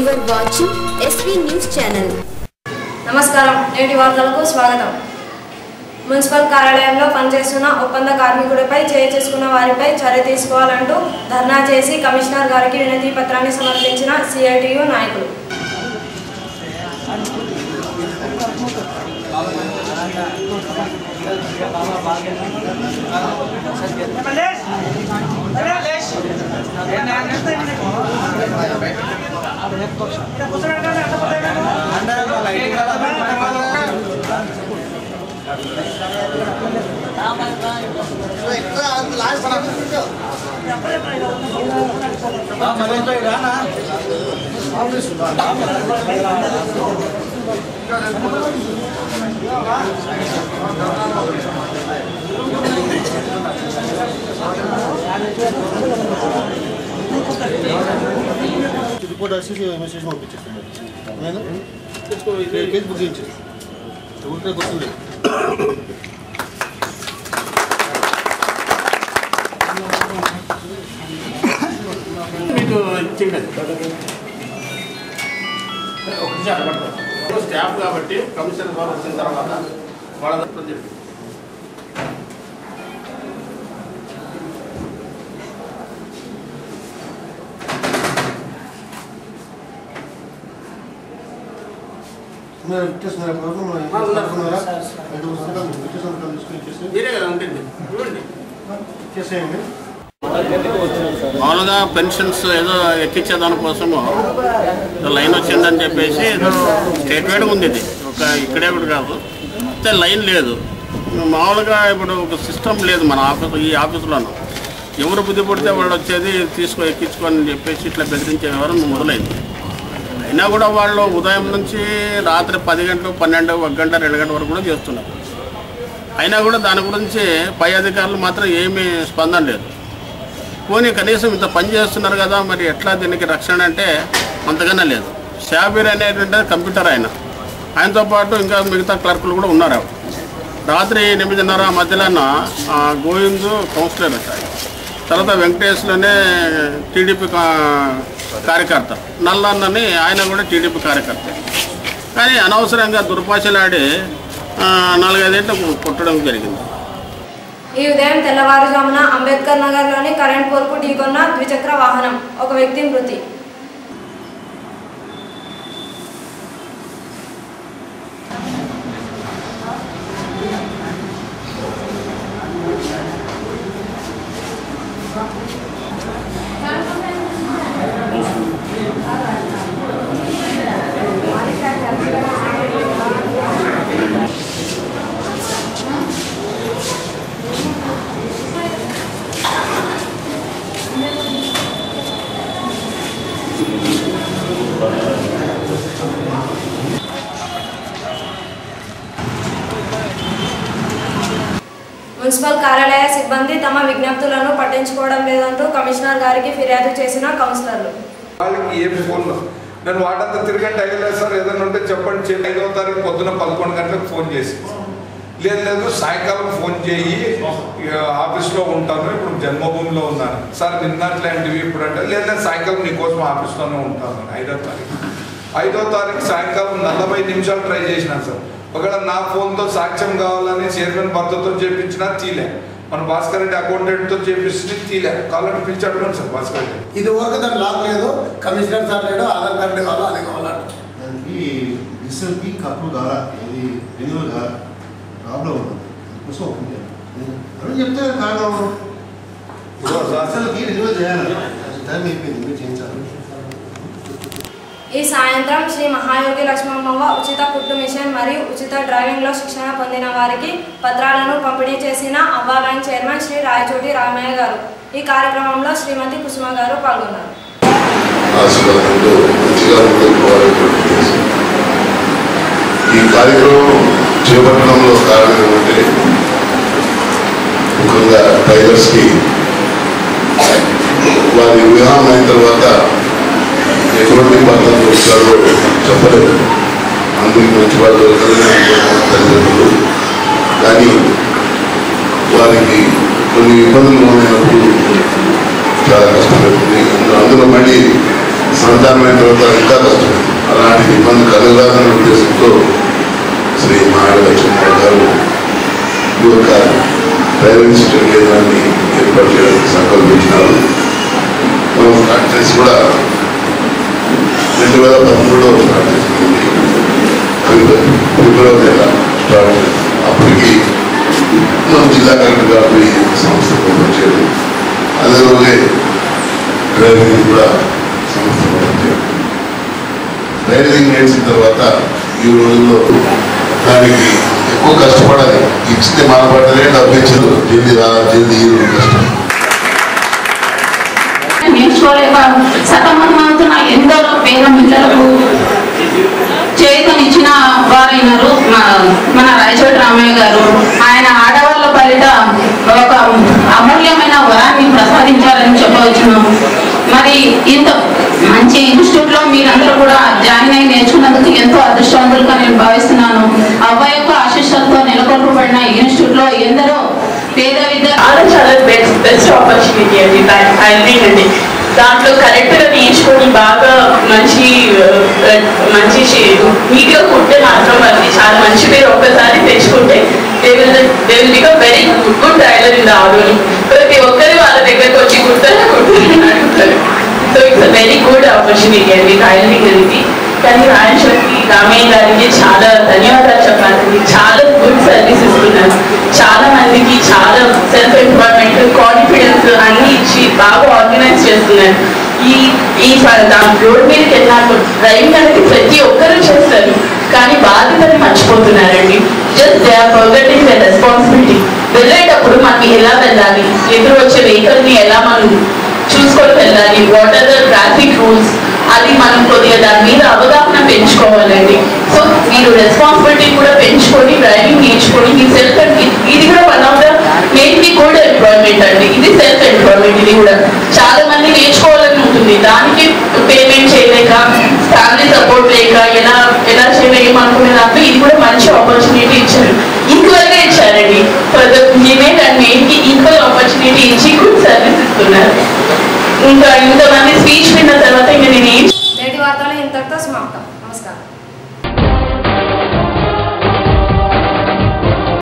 You are watching SV News Channel. నమస్కారం నేటి వార్తలకు స్వాగతం మున్సిపల్ కార్యాలయంలో పనిచేస్తున్న ఒప్పంద కార్మికుడిపై చేయి చేసుకున్న వారిపై చర్య తీసుకోవాలంటూ ధర్నా చేసి కమిషనర్ గారికి వినతి పత్రాన్ని సమర్పించిన సిఐటియు నాయకులు రిపోర్ట్ వచ్చేసి మెసేజ్ పంపించేస్తాను నేను కేసు బుక్ చేయించేసి ఊరికే గుర్తుంది మీకు ఇచ్చింది స్టాఫ్ కాబట్టి కమిషనర్ గారు వచ్చిన తర్వాత వాళ్ళ దగ్గర చెప్పి మీరు ఇచ్చేస్తున్నారు ప్రభుత్వం ఉన్నారు. ఐదు పుస్తకాలు ఇచ్చే సంతకాలు తీసుకుని ఇచ్చేసి మీరే కదా ఉంటుంది ఇవ్వండి ఇచ్చేసేయండి మామూలుగా పెన్షన్స్ ఏదో ఎక్కించే దానికోసము ఏదో లైన్ వచ్చిందని చెప్పేసి ఏదో స్టేట్ వైడ్ ఉంది ఇది ఒక ఇక్కడే కూడా కాదు అయితే లైన్ లేదు మామూలుగా ఇప్పుడు ఒక సిస్టమ్ లేదు మన ఆఫీస్ ఈ ఆఫీసులోనూ ఎవరు బుద్ధి పుడితే వాళ్ళు వచ్చేది తీసుకో ఎక్కించుకొని అని చెప్పేసి ఇట్లా బెదిరించే వ్యవహారం మొదలైంది అయినా కూడా వాళ్ళు ఉదయం నుంచి రాత్రి పది గంటలు పన్నెండు ఒక గంట రెండు గంటల వరకు కూడా చేస్తున్నారు అయినా కూడా దాని గురించి పై అధికారులు మాత్రం ఏమీ స్పందన లేదు పోనీ కనీసం ఇంత పని చేస్తున్నారు కదా మరి ఎట్లా దీనికి రక్షణ అంటే అంతగానే లేదు షాబీర్ అనేటువంటి కంప్యూటర్ ఆయన ఆయనతో పాటు ఇంకా మిగతా క్లర్కులు కూడా ఉన్నారు ఆవిడ. రాత్రి ఎనిమిదిన్నర మధ్యలో ఆ, గోవింద్ కౌన్సిలర్ అంట తర్వాత వెంకటేశ్లోనే టీడీపీ కా- కార్యకర్త నల్లన్నని ఆయన కూడా టీడీపీ కార్యకర్త కానీ అనవసరంగా దుర్భాషలాడి ఆ, నాలుగైదేళ్ళు కొట్టడం జరిగింది ఈ ఉదయం తెల్లవారుజామున అంబేద్కర్ నగర్లోని కరెంట్ పోల్కు ఢీకొన్న ద్విచక్ర వాహనం ఒక వ్యక్తి మృతి మున్సిపల్ కార్యాలయ సిబ్బంది తమ విజ్ఞప్తులను పట్టించుకోవడం లేదంటూ కమిషనర్ గారికి ఫిర్యాదు చేసిన కౌన్సిలర్లు వాళ్ళకి ఏం ఫోన్ నేను వాటంతా తిరగండి అయ్యలేదు సార్ ఏదైనా ఉంటే చెప్పండి చేయండి ఐదవ తారీఖు పొద్దున పదకొండు గంటలకు ఫోన్ చేసి లేదు లేదు సాయంకాలం ఫోన్ చేయి ఇక ఆఫీస్లో ఉంటాను ఇప్పుడు జన్మభూమిలో ఉన్నాను సార్ నిన్నట్లాంటివి ఇప్పుడు అంటే లేదు లేదు సాయంకాలం నీకోసం ఆఫీస్లోనే ఉంటాను అని ఐదో తారీఖు ఐదో తారీఖు సాయంకాలం నలభై నిమిషాలు ట్రై చేసినాను సార్ ఒకవేళ నా ఫోన్తో సాక్ష్యం కావాలని చైర్మన్ భర్తతో చేపించినా తీలే మన భాస్కర్ రెడ్డి అకౌంటెంట్తో చేపిస్తే తీలే కావాలంటే పిలిచి అడగండి సార్ భాస్కర్ రెడ్డి ఇది వరకు దాని లాక్ లేదు కమిషనర్ సార్ లేడు ఆధార్ కార్డు కావాలా అది కావాలంట దానికి రిసల్ట్కి కప్పుడు కాదా ఇది రెన్యువల్ కాదా ప్రాబ్లం ఉంది కోసం ఓపెన్ చేయాలి అని చెప్తే కారణం ఇదిగో సార్ అసలుకి రెన్యువల్ చేయాలి టైం అయిపోయింది మీరు చేయించాలి ఈ సాయంత్రం శ్రీ మహాయోగి లక్ష్మమ్మవ్వ ఉచిత కుట్టు మిషన్ మరియు ఉచిత డ్రైవింగ్లో శిక్షణ పొందిన వారికి పత్రాలను పంపిణీ చేసిన అవ్వా బ్యాంక్ చైర్మన్ శ్రీ రాయచోటి రామయ్య గారు ఈ కార్యక్రమంలో శ్రీమతి కుసుమ గారు పాల్గొన్నారు ఆశీర్వాదంతో మంచిగా ముందుకు పోవాలనేటువంటి ఉద్దేశం. ఈ కార్యక్రమం చేపట్టడంలో కారణం ఏమంటే ముఖ్యంగా టైగర్స్కి వారి వివాహం అయిన తర్వాత ఎటువంటి పద్ధతులు వచ్చారో చెప్పలేదు అందరికి మంచి వాళ్ళు దొరకాలని అనుకుంటున్నాం తల్లిదండ్రులు కానీ వారికి కొన్ని ఇబ్బందులు ఉన్నప్పుడు చాలా కష్టపడుతుంది అందులో మళ్ళీ సంతానమైన తర్వాత ఇంకా కష్టం అలాంటి ఇబ్బంది కలగరాదనే ఉద్దేశంతో శ్రీ మహాలక్ష్మి గారు ఈ యొక్క డ్రైవింగ్ శిక్షణ కేంద్రాన్ని ఏర్పాటు చేయడానికి సంకల్పించినారు మనం స్టార్ట్ చేసి కూడా రెండు వేల పదమూడులో స్టార్ట్ చేసింది ఫిబ్రవరి ఫిబ్రవరి నెల స్టార్ట్ చేసింది అప్పటికి మనం జిల్లా కలెక్టర్ గారు ఈ సంస్థ వచ్చేది అదే రోజే డ్రైవింగ్ కూడా సంస్థ వచ్చేది డ్రైవింగ్ నేర్చిన తర్వాత ఈ రోజుల్లో దానికి ఎక్కువ కష్టపడాలి ఇచ్చితే మానపడ్డలే డబ్బు ఇచ్చదు జల్దీ రా జల్దీ ఈ కష్టం నేర్చుకోలేక సతమతమవుతున్న ఎందరో పేద పిల్లలకు చేతనిచ్చిన వారైనారు మన- మన రాయచోటి రామయ్య గారు ఆయన ఆడవాళ్ళ పలిట ఒక అమూల్యమైన వరాన్ని ప్రసాదించారని చెప్పవచ్చును మరి ఇంత మంచి ఇన్స్టిట్యూట్ లో మీరందరూ కూడా జాయిన్ అయి నేర్చుకున్నందుకు ఎంతో అదృష్టవంతులుగా నేను భావిస్తున్నాను అబ్బాయి యొక్క ఆశీస్సులతో నెలకొల్పబడిన ఈ ఇన్స్టిట్యూట్ లో ఎందరో పేద విద్యార్థులు చాలా చాలా బెస్ట్ బెస్ట్ ఆపర్చునిటీ అండి టైలరింగ్ అండి దాంట్లో కరెక్ట్గా నేర్చుకొని బాగా మంచి ఆ, మంచి నీట్గా కుట్టే మాత్రం అది చాలా మంచి పేరు ఒక్కసారి తెచ్చుకుంటే they will they will become very good tailor in the order ప్రతి ఒక్కరి వాళ్ళ దగ్గరకు వచ్చి కుడతారా కుడతారని అడుగుతారు so it's a very good opportunity అండి టైలరింగ్ అనేది కానీ రాయచోటి రామయ్య గారికి చాలా ధన్యవాదాలు చెప్పాలండి చాలా గుడ్ సర్వీస్ ఇస్తున్నారు చాలా మందికి చాలా సెల్ఫ్ ఎంప్లాయ్మెంట్ కాన్ఫిడెన్స్ అన్ని ఇచ్చి బాగా ఆర్గనైజ్ చేస్తున్నారు ఈ ఈ ఫ- దాని రోడ్ మీదకి వెళ్ళాక డ్రైవింగ్ అనేది ప్రతి ఒక్కరూ చేస్తారు కానీ బాధ్యతని మర్చిపోతున్నారండి just they are forgetting the responsibility వెళ్ళేటప్పుడు మనకి ఎలా వెళ్ళాలి ఎదురు వచ్చే వెహికల్ని ఎలా మనం చూసుకొని వెళ్ళాలి what are the traffic rules అది మనం కొద్దిగా దాని మీద అవగాహన పెంచుకోవాలండి సో మీరు రెస్పాన్సిబిలిటీ కూడా పెంచుకొని డ్రైవింగ్ నేర్చుకొని మీ సెల్ఫ్ ఇది కూడా one of the mainly good employment అండి ఇది సెల్ఫ్ ఎంప్లాయ్మెంట్ ఇది కూడా చాలా మంది నేర్చుకోవాలని ఉంటుంది దానికి పేమెంట్ చేయలేక ఫ్యామిలీ సపోర్ట్ లేక ఎలా ఎలా చేయలేమనుకునే దాంట్లో ఇది కూడా మంచి ఆపర్చునిటీ ఇచ్చారు ఈక్వల్ గా ఇచ్చారండి for the female and mail కి ఈక్వల్ ఆపర్చునిటీ ఇచ్చి గుడ్ సర్వీస్ ఇస్తున్నారు ఇంకా ఇంతమంది స్పీచ్ విన్న తర్వాత ఇంకా నేను ఏం నేటి వార్తలు ఇంతటితో సమాప్తం